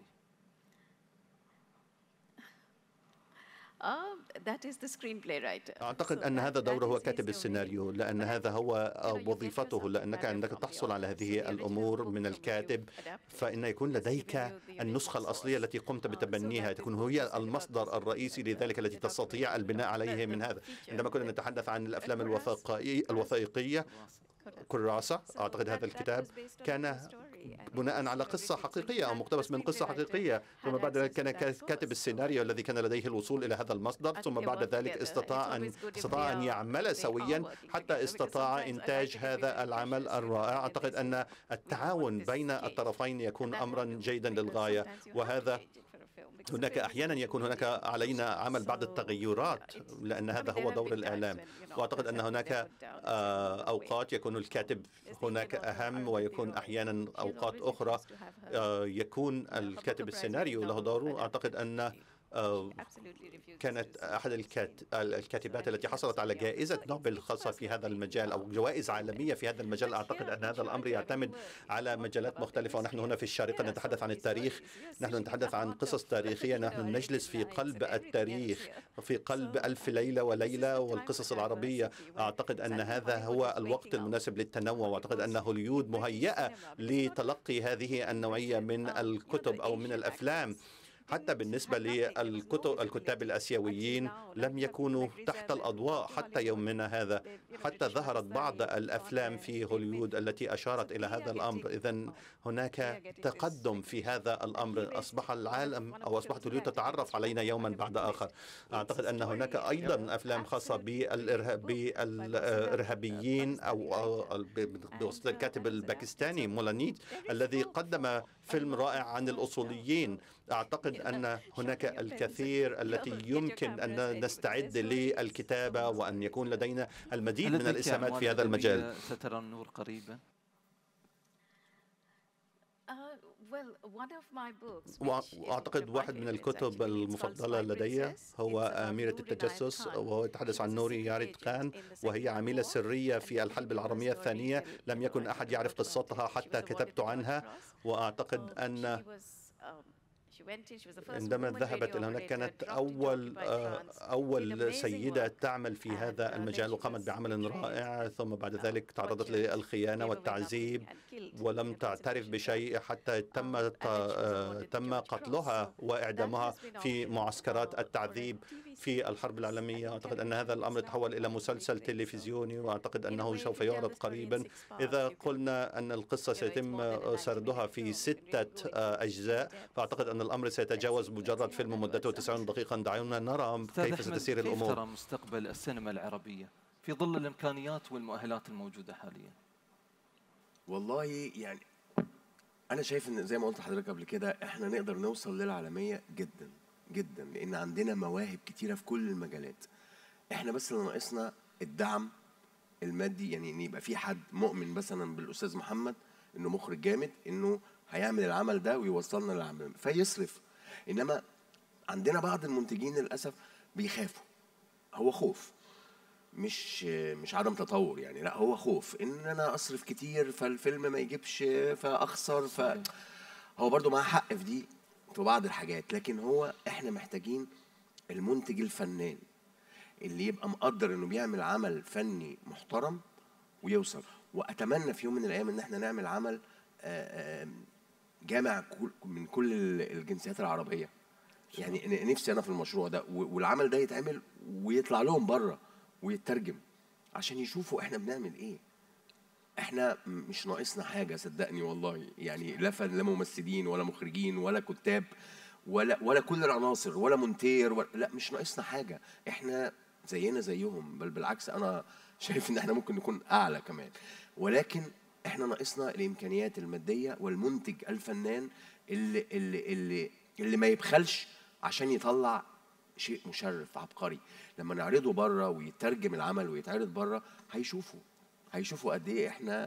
Uh, that is the screenplay writer. أعتقد So أن that- هذا that دوره هو is his كاتب domain. السيناريو لأن هذا هو وظيفته لأنك عندك تحصل على هذه الأمور من الكاتب فإن يكون لديك النسخة الأصلية التي قمت بتبنيها تكون هي المصدر الرئيسي لذلك التي تستطيع البناء عليه من هذا عندما كنا نتحدث عن الأفلام الوثائقية الوثائقية كراسة أعتقد هذا الكتاب كان بناء على قصة حقيقية أو مقتبس من قصة حقيقية ثم بعد ذلك كان كاتب السيناريو الذي كان لديه الوصول إلى هذا المصدر ثم بعد ذلك استطاع أن استطاع أن يعمل سويا حتى استطاع إنتاج هذا العمل الرائع أعتقد أن التعاون بين الطرفين يكون أمرا جيدا للغاية وهذا هناك احيانا يكون هناك علينا عمل بعض التغيرات لان هذا هو دور الاعلام واعتقد ان هناك آه، اوقات يكون الكاتب هناك اهم ويكون احيانا اوقات اخرى آه، يكون الكاتب السيناريو له دور اعتقد ان آه، كانت احد الكات... الكاتبات التي حصلت على جائزه نوبل الخاصه في هذا المجال او جوائز عالميه في هذا المجال اعتقد ان هذا الامر يعتمد على مجالات مختلفه ونحن هنا في الشارقه نتحدث عن التاريخ نحن نتحدث عن قصص تاريخيه نحن نجلس في قلب التاريخ في قلب ألف ليلة وليلة والقصص العربية أعتقد أن هذا هو الوقت المناسب للتنوع وأعتقد أن هوليود مهيئة لتلقي هذه النوعية من الكتب أو من الأفلام حتى بالنسبة للكتب الكتاب الآسيويين لم يكونوا تحت الأضواء حتى يومنا هذا حتى ظهرت بعض الأفلام في هوليوود التي أشارت إلى هذا الأمر إذا هناك تقدم في هذا الأمر أصبح العالم أو أصبحت هوليوود تتعرف علينا يوما بعد آخر أعتقد أن هناك أيضا أفلام خاصة بالإرهاب بالإرهابيين أو بواسطة الكاتب الباكستاني مولانيت الذي قدم فيلم رائع عن الأصوليين أعتقد أن هناك الكثير التي يمكن أن نستعد للكتابة وأن يكون لدينا المزيد من الإسهامات في هذا المجال سترى النور قريبا وأعتقد واحد من الكتب المفضلة لدي هو أميرة التجسس وهو يتحدث عن نوري يارد خان وهي عميلة سرية في الحرب العالمية الثانية لم يكن أحد يعرف قصتها حتى كتبت عنها وأعتقد أن عندما ذهبت إلى هناك كانت أول أول سيدة تعمل في هذا uh, المجال وقامت بعمل رائع ثم بعد ذلك تعرضت للخيانة والتعذيب ولم تعترف بشيء حتى um, تم تم قتلها وإعدامها في معسكرات التعذيب في الحرب العالمية أعتقد أن هذا الأمر تحول إلى مسلسل تلفزيوني وأعتقد أنه سوف يعرض قريبا إذا قلنا أن القصة سيتم سردها في ستة أجزاء فأعتقد أن الأمر سيتجاوز مجرد فيلم مدته 90 دقيقة دعونا نرى كيف ستسير الأمور كيف ترى مستقبل السينما العربية في ظل الإمكانيات والمؤهلات الموجودة حاليا والله يعني أنا شايف إن زي ما قلت لحضرتك قبل كده إحنا نقدر نوصل للعالمية جدا جدا لأن عندنا مواهب كتيرة في كل المجالات إحنا بس اللي ناقصنا الدعم المادي يعني ان يبقى في حد مؤمن مثلا بالاستاذ محمد انه مخرج جامد انه هيعمل العمل ده ويوصلنا للعمل فيصرف انما عندنا بعض المنتجين للاسف بيخافوا هو خوف مش مش عدم تطور يعني لا هو خوف ان انا اصرف كتير فالفيلم ما يجيبش فاخسر ف هو برضو معاه حق في دي في بعض الحاجات لكن هو احنا محتاجين المنتج الفنان اللي يبقى مقدر انه بيعمل عمل فني محترم ويوصل واتمنى في يوم من الايام ان احنا نعمل عمل جامع من كل الجنسيات العربيه يعني نفسي انا في المشروع ده والعمل ده يتعمل ويطلع لهم بره ويترجم عشان يشوفوا احنا بنعمل ايه احنا مش ناقصنا حاجه صدقني والله يعني لا لا ممثلين ولا مخرجين ولا كتاب ولا ولا كل العناصر ولا مونتير ولا لا مش ناقصنا حاجه احنا زينا زيهم بل بالعكس انا شايف ان احنا ممكن نكون اعلى كمان ولكن احنا ناقصنا الامكانيات الماديه والمنتج الفنان اللي اللي اللي اللي ما يبخلش عشان يطلع شيء مشرف عبقري لما نعرضه بره ويترجم العمل ويتعرض بره هيشوفوا هيشوفوا قد ايه احنا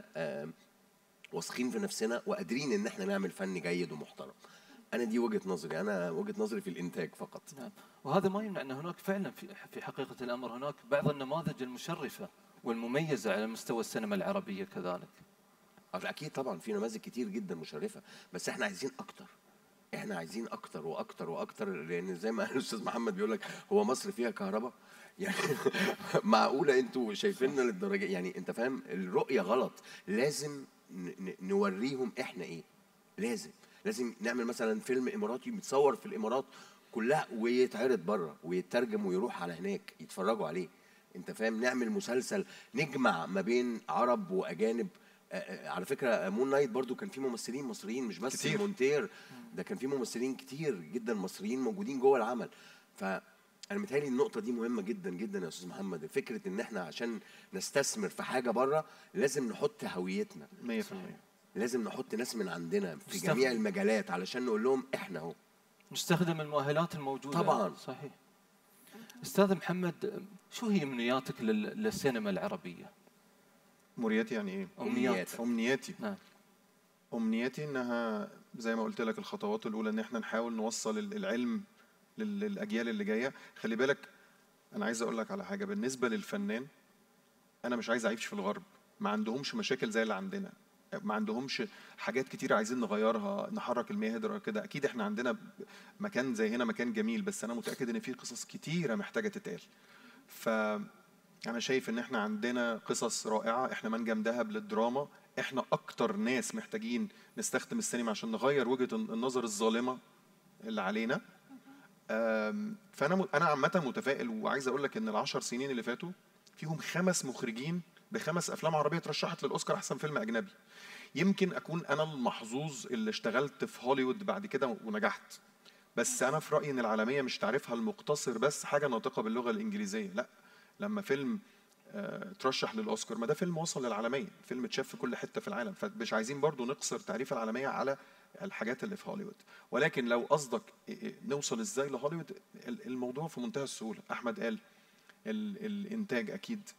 واثقين في نفسنا وقادرين ان احنا نعمل فن جيد ومحترم انا دي وجهه نظري انا وجهه نظري في الانتاج فقط نعم وهذا ما يمنع ان هناك فعلا في في حقيقه الامر هناك بعض النماذج المشرفه والمميزه على مستوى السينما العربيه كذلك اكيد طبعا في نماذج كتير جدا مشرفه بس احنا عايزين اكتر احنا عايزين اكتر واكتر واكتر لان زي ما الاستاذ محمد بيقول لك هو مصر فيها كهرباء يعني معقوله انتوا شايفيننا للدرجه يعني انت فاهم الرؤيه غلط لازم نوريهم احنا ايه لازم لازم نعمل مثلا فيلم اماراتي متصور في الامارات كلها ويتعرض بره ويترجم ويروح على هناك يتفرجوا عليه انت فاهم نعمل مسلسل نجمع ما بين عرب واجانب على فكره مون نايت برضو كان فيه ممثلين مصريين مش بس كتير. مونتير ده كان فيه ممثلين كتير جدا مصريين موجودين جوه العمل ف انا متهيألي النقطة دي مهمة جدا جدا يا أستاذ محمد، فكرة إن إحنا عشان نستثمر في حاجة بره لازم نحط هويتنا 100% لازم نحط ناس من عندنا في نستخدم. جميع المجالات علشان نقول لهم احنا اهو نستخدم المؤهلات الموجوده طبعا صحيح استاذ محمد شو هي امنياتك للسينما العربيه؟ امنياتي يعني ايه؟ امنيات امنياتي نعم امنياتي انها زي ما قلت لك الخطوات الاولى ان احنا نحاول نوصل العلم للاجيال اللي جايه خلي بالك انا عايز اقول لك على حاجه بالنسبه للفنان انا مش عايز اعيش في الغرب ما عندهمش مشاكل زي اللي عندنا ما عندهمش حاجات كتير عايزين نغيرها نحرك المهدر كده اكيد احنا عندنا مكان زي هنا مكان جميل بس انا متاكد ان في قصص كتيره محتاجه تتقال ف انا شايف ان احنا عندنا قصص رائعه احنا منجم ذهب للدراما احنا اكتر ناس محتاجين نستخدم السينما عشان نغير وجهه النظر الظالمه اللي علينا فانا انا عامه متفائل وعايز اقول لك ان العشر سنين اللي فاتوا فيهم خمس مخرجين بخمس افلام عربيه ترشحت للاوسكار احسن فيلم اجنبي يمكن اكون انا المحظوظ اللي اشتغلت في هوليوود بعد كده ونجحت بس انا في رايي ان العالميه مش تعرفها المقتصر بس حاجه ناطقه باللغه الانجليزيه لا لما فيلم آه، ترشح للاوسكار ما ده فيلم وصل للعالميه فيلم اتشاف في كل حته في العالم فمش عايزين برضو نقصر تعريف العالميه على الحاجات اللي في هوليوود ولكن لو قصدك نوصل ازاي لهوليوود الموضوع في منتهى السهوله احمد قال الانتاج اكيد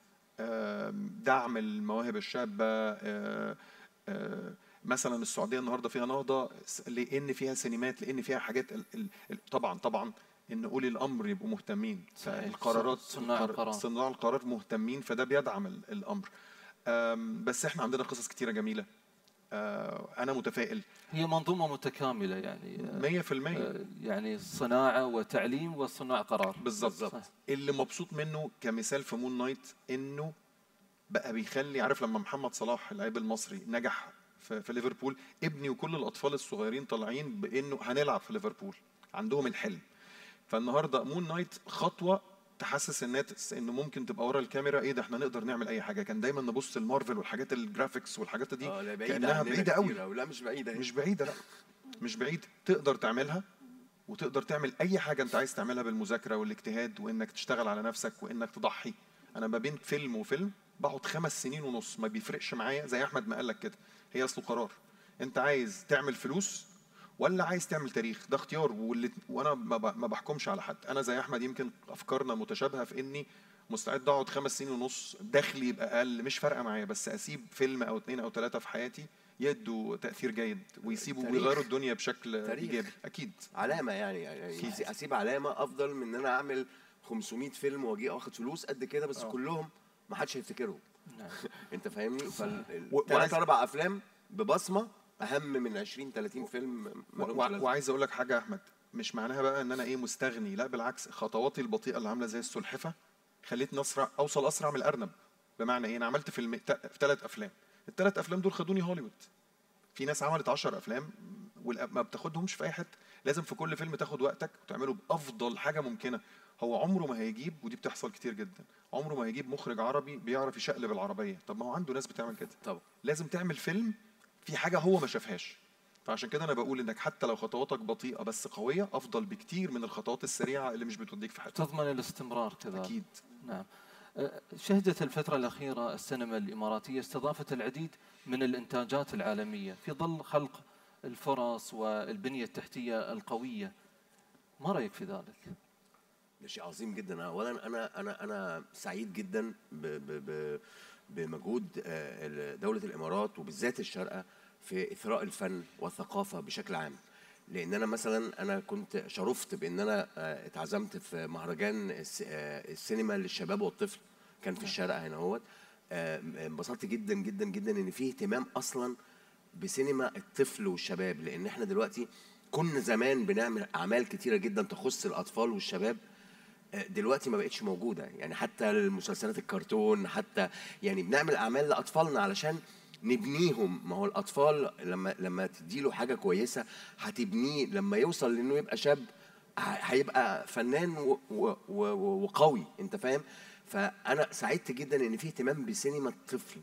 دعم المواهب الشابه آه، آه، مثلا السعوديه النهارده فيها نهضه لان فيها سينمات لان فيها حاجات طبعا طبعا ان اولي الامر يبقوا مهتمين فالقرارات صناع القرار صناع القرار مهتمين فده بيدعم الامر بس احنا عندنا قصص كتيره جميله آه، انا متفائل هي منظومه متكامله يعني 100% آه، يعني صناعه وتعليم وصناع قرار بالظبط صح. اللي مبسوط منه كمثال في مون نايت انه بقى بيخلي عارف لما محمد صلاح اللاعب المصري نجح في, في ليفربول ابني وكل الاطفال الصغيرين طالعين بانه هنلعب في ليفربول عندهم الحلم فالنهارده مون نايت خطوه تحسس الناس انه ممكن تبقى ورا الكاميرا ايه ده احنا نقدر نعمل اي حاجه كان دايما نبص المارفل والحاجات الجرافيكس والحاجات دي اه لا بعيدة كانها عننا بعيده قوي كتير أوي. لا مش بعيدة مش بعيده لا مش بعيد تقدر تعملها وتقدر تعمل اي حاجه انت عايز تعملها بالمذاكره والاجتهاد وانك تشتغل على نفسك وانك تضحي انا ما بين فيلم وفيلم بقعد خمس سنين ونص ما بيفرقش معايا زي احمد ما قال لك كده هي اصله قرار انت عايز تعمل فلوس ولا عايز تعمل تاريخ ده اختيار واللي وانا ما ب- ما بحكمش على حد انا زي احمد يمكن افكارنا متشابهه في اني مستعد اقعد خمس سنين ونص دخلي يبقى اقل مش فارقه معايا بس اسيب فيلم او اتنين او ثلاثه في حياتي يدوا تاثير جيد ويسيبوا تاريخ. ويغيروا الدنيا بشكل تاريخ. ايجابي اكيد علامة يعني, يعني اسيب علامة افضل من ان انا اعمل 500 فيلم واجي واخد فلوس قد كده بس آه. كلهم ما حدش هيفتكرهم نعم. انت فاهمني و- فالثلاث وعايز- اربع افلام ببصمه اهم من 20 30 فيلم و- مالهمش و- لازمة. وعايز اقول لك حاجه يا احمد مش معناها بقى ان انا ايه مستغني لا بالعكس خطواتي البطيئه اللي عامله زي السلحفه خلتني اسرع اوصل اسرع من الارنب بمعنى ايه انا عملت فيلم ت- في ثلاث افلام الثلاث افلام دول خدوني هوليوود في ناس عملت 10 افلام والأ- ما بتاخدهمش في اي حته لازم في كل فيلم تاخد وقتك وتعمله بافضل حاجه ممكنه هو عمره ما هيجيب ودي بتحصل كتير جدا عمره ما هيجيب مخرج عربي بيعرف يشقلب العربيه طب ما هو عنده ناس بتعمل كده طبعا لازم تعمل فيلم في حاجه هو ما شافهاش فعشان كده انا بقول انك حتى لو خطواتك بطيئه بس قويه افضل بكتير من الخطوات السريعه اللي مش بتوديك في حته تضمن الاستمرار كذلك اكيد نعم أه، شهدت الفترة الأخيرة السينما الإماراتية استضافت العديد من الإنتاجات العالمية في ظل خلق الفرص والبنية التحتية القوية ما رأيك في ذلك؟ ده شيء عظيم جدا اولا انا انا انا سعيد جدا ب ب ب بمجهود آه، دوله الامارات وبالذات الشارقه في اثراء الفن والثقافه بشكل عام لان انا مثلا انا كنت شرفت بان انا آه، اتعزمت في مهرجان الس- آه، السينما للشباب والطفل كان في الشارقه هنا اهوت آه، انبسطت جدا جدا جدا ان في اهتمام اصلا بسينما الطفل والشباب لان احنا دلوقتي كنا زمان بنعمل اعمال كتيره جدا تخص الاطفال والشباب آه، دلوقتي ما بقتش موجوده يعني حتى المسلسلات الكرتون حتى يعني بنعمل اعمال لاطفالنا علشان نبنيهم ما هو الاطفال لما لما تديله حاجه كويسه هتبنيه لما يوصل لانه يبقى شاب ه- هيبقى فنان و- و- و- وقوي انت فاهم فانا سعدت جدا ان في اهتمام بسينما الطفل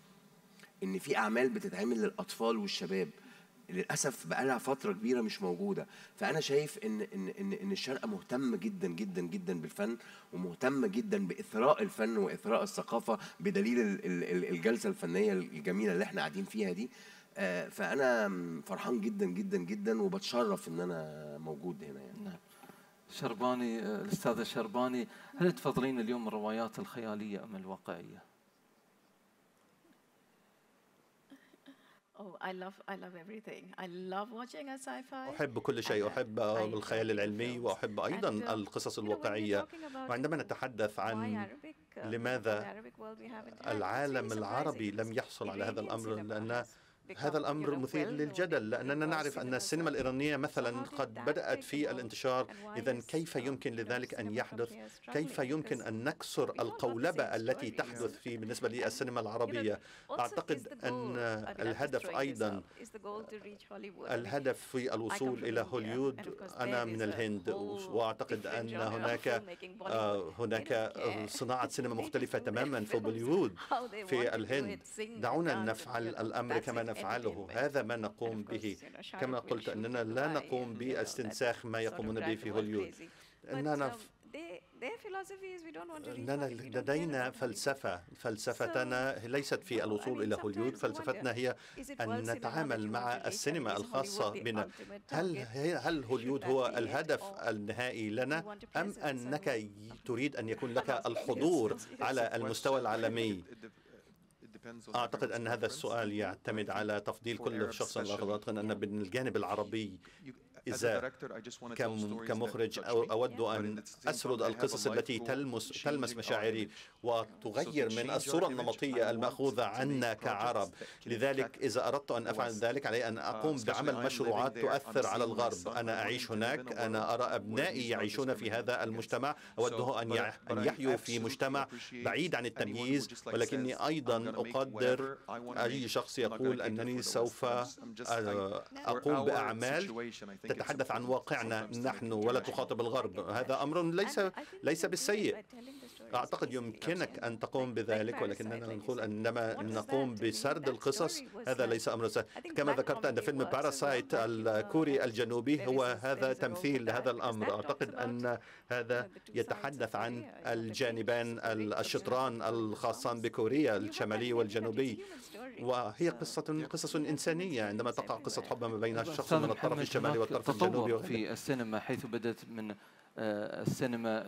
ان في اعمال بتتعمل للاطفال والشباب للاسف بقى لها فتره كبيره مش موجوده فانا شايف ان ان ان ان الشارقه مهتم جدا جدا جدا بالفن ومهتم جدا باثراء الفن واثراء الثقافه بدليل ال- ال- ال- الجلسه الفنيه الجميله اللي احنا قاعدين فيها دي آه، فانا فرحان جدا جدا جدا وبتشرف ان انا موجود هنا يعني نعم شرباني آه، الأستاذة شرباني هل تفضلين اليوم الروايات الخيالية أم الواقعية؟ Oh, I love, I love everything. I love watching a sci-fi. أحب كل شيء أحب الخيال العلمي وأحب أيضا القصص الواقعية وعندما نتحدث عن لماذا العالم العربي لم يحصل على هذا الأمر لأن هذا الأمر مثير للجدل لأننا نعرف أن السينما الإيرانية مثلا قد بدأت في الانتشار إذا كيف يمكن لذلك أن يحدث كيف يمكن أن نكسر القولبة التي تحدث في بالنسبة للسينما العربية أعتقد أن الهدف أيضا الهدف في الوصول إلى هوليود أنا من الهند وأعتقد أن هناك آه، هناك صناعة سينما مختلفة تماما في بوليوود في الهند دعونا نفعل الأمر كما نفعله هذا ما نقوم به كما قلت أننا لا نقوم باستنساخ ما يقومون به في هوليود أننا ف- أننا لدينا فلسفة فلسفتنا ليست في الوصول إلى هوليود فلسفتنا هي أن نتعامل مع السينما الخاصة بنا هل هي- هل هوليود هو الهدف النهائي لنا أم أنك ي- تريد أن يكون لك الحضور على المستوى العالمي أعتقد أن هذا السؤال يعتمد على تفضيل كل شخص الآخر أعتقد أن بالجانب العربي إذا كمخرج أود أن أسرد القصص التي تلمس تلمس مشاعري وتغير من الصورة النمطية المأخوذة عنا كعرب لذلك إذا أردت أن أفعل ذلك علي أن أقوم بعمل مشروعات تؤثر على الغرب أنا أعيش هناك أنا أرى أبنائي يعيشون في هذا المجتمع أوده أن يحيوا في مجتمع بعيد عن التمييز ولكني أيضا أقدر أي شخص يقول أنني سوف أقوم بأعمال تتحدث عن واقعنا نحن ولا تخاطب الغرب هذا أمر ليس ليس بالسيء أعتقد يمكنك أن تقوم بذلك ولكننا نقول أنما نقوم بسرد القصص هذا ليس أمر سهل كما ذكرت أن فيلم باراسايت الكوري الجنوبي هو هذا تمثيل لهذا الأمر أعتقد أن هذا يتحدث عن الجانبان الشطران الخاصان بكوريا الشمالي والجنوبي وهي قصة قصص إنسانية عندما تقع قصة حب ما بين شخص من الطرف الشمالي والطرف الجنوبي في السينما حيث بدأت من آه، السينما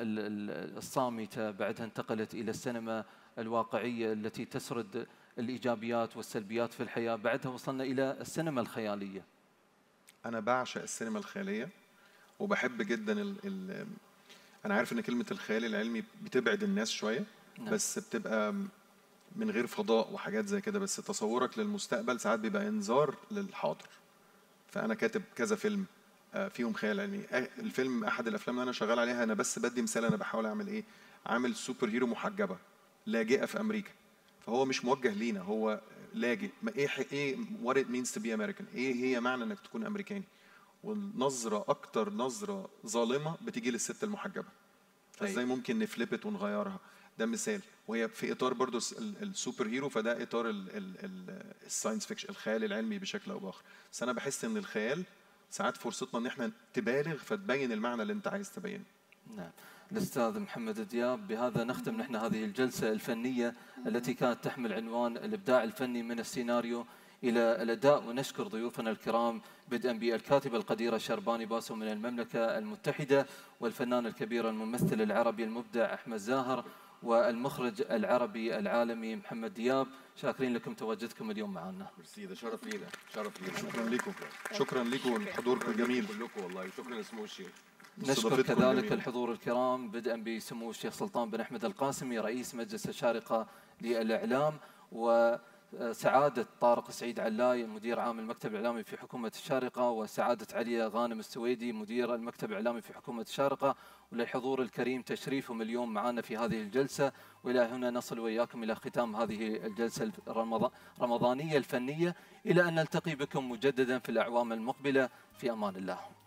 الصامتة بعدها انتقلت إلى السينما الواقعية التي تسرد الإيجابيات والسلبيات في الحياة بعدها وصلنا إلى السينما الخيالية أنا بعشق السينما الخيالية وبحب جدا ال ال أنا عارف إن كلمة الخيال العلمي بتبعد الناس شوية نعم. بس بتبقى من غير فضاء وحاجات زي كده بس تصورك للمستقبل ساعات بيبقى انذار للحاضر فانا كاتب كذا فيلم آه، فيهم خيال علمي آه، الفيلم احد الافلام اللي انا شغال عليها انا بس بدي مثال انا بحاول اعمل ايه عامل سوبر هيرو محجبه لاجئه في امريكا فهو مش موجه لينا هو لاجئ ما ايه ايه what it means to be American ايه هي معنى انك تكون امريكاني والنظره اكتر نظره ظالمه بتيجي للست المحجبه فازاي طيب. ممكن نفلبت ونغيرها ده مثال وهي في اطار برضو السوبر هيرو فده اطار الساينس فيكشن الخيال العلمي بشكل او باخر بس انا بحس ان الخيال ساعات فرصتنا ان احنا تبالغ فتبين المعنى اللي انت عايز تبينه نعم الاستاذ محمد دياب بهذا نختم نحن هذه الجلسه الفنيه التي كانت تحمل عنوان الابداع الفني من السيناريو الى الاداء ونشكر ضيوفنا الكرام بدءا بالكاتبه القديره شرباني باسو من المملكه المتحده والفنان الكبير الممثل العربي المبدع احمد زاهر والمخرج العربي العالمي محمد دياب شاكرين لكم تواجدكم اليوم معنا ميرسي ده شرف لينا شرف لينا شكرا لكم شكرا لكم حضوركم الجميل كلكم والله شكرا لسمو الشيخ نشكر كذلك الحضور الكرام بدءا بسمو الشيخ سلطان بن احمد القاسمي رئيس مجلس الشارقه للاعلام و سعادة طارق سعيد علاي مدير عام المكتب الإعلامي في حكومة الشارقة وسعادة عليا غانم السويدي مدير المكتب الإعلامي في حكومة الشارقة وللحضور الكريم تشريفهم اليوم معنا في هذه الجلسة وإلى هنا نصل وإياكم إلى ختام هذه الجلسة الرمضانية الفنية إلى أن نلتقي بكم مجددا في الأعوام المقبلة في أمان الله